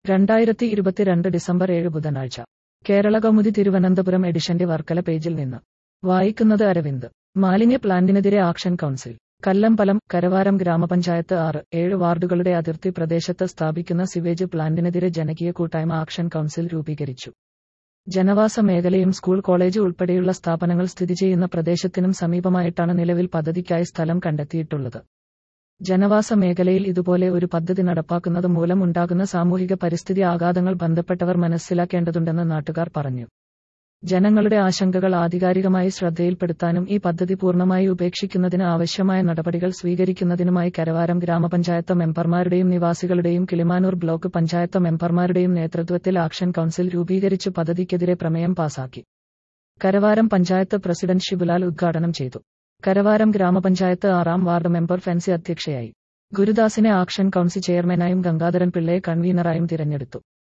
രണ്ടായിരത്തി ഇരുപത്തിരണ്ട് ഡിസംബർ ഏഴ് ബുധനാഴ്ച കേരള കൗമുദി തിരുവനന്തപുരം എഡിഷന്റെ വർക്കല പേജിൽ നിന്ന് വായിക്കുന്നത് അരവിന്ദ് മാലിന്യ പ്ലാന്റിനെതിരെ ആക്ഷൻ കൗൺസിൽ കല്ലമ്പലം കരവാരം ഗ്രാമപഞ്ചായത്ത് ആറ് ഏഴ് വാർഡുകളുടെ അതിർത്തി പ്രദേശത്ത് സ്ഥാപിക്കുന്ന സിവേജ് പ്ലാന്റിനെതിരെ ജനകീയ കൂട്ടായ്മ ആക്ഷൻ കൗൺസിൽ രൂപീകരിച്ചു ജനവാസ മേഖലയും സ്കൂൾ കോളേജ് ഉൾപ്പെടെയുള്ള സ്ഥാപനങ്ങൾ സ്ഥിതി ചെയ്യുന്ന പ്രദേശത്തിനും സമീപമായിട്ടാണ് നിലവിൽ പദ്ധതിക്കായി സ്ഥലം കണ്ടെത്തിയിട്ടുള്ളത് ജനവാസ മേഖലയിൽ ഇതുപോലെ ഒരു പദ്ധതി നടപ്പാക്കുന്നത് മൂലം ഉണ്ടാകുന്ന സാമൂഹിക പരിസ്ഥിതി ആഘാതങ്ങൾ ബന്ധപ്പെട്ടവർ മനസ്സിലാക്കേണ്ടതുണ്ടെന്ന് നാട്ടുകാർ പറഞ്ഞു ജനങ്ങളുടെ ആശങ്കകൾ ആധികാരികമായി ശ്രദ്ധയിൽപ്പെടുത്താനും ഈ പദ്ധതി പൂർണ്ണമായി ഉപേക്ഷിക്കുന്നതിന് ആവശ്യമായ നടപടികൾ സ്വീകരിക്കുന്നതിനുമായി കരവാരം ഗ്രാമപഞ്ചായത്ത് മെമ്പർമാരുടെയും നിവാസികളുടെയും കിളിമാനൂർ ബ്ലോക്ക് പഞ്ചായത്ത് മെമ്പർമാരുടെയും നേതൃത്വത്തിൽ ആക്ഷൻ കൗൺസിൽ രൂപീകരിച്ച് പദ്ധതിക്കെതിരെ പ്രമേയം പാസാക്കി കരവാരം പഞ്ചായത്ത് പ്രസിഡന്റ് ഷിബുലാൽ ഉദ്ഘാടനം ചെയ്തു കരവാരം ഗ്രാമപഞ്ചായത്ത് ആറാം വാർഡ് മെമ്പർ ഫെൻസി അധ്യക്ഷയായി ഗുരുദാസിനെ ആക്ഷൻ കൗൺസിൽ ചെയർമാനായും ഗംഗാധരൻ പിള്ളയെ കൺവീനറായും തിരഞ്ഞെടുത്തു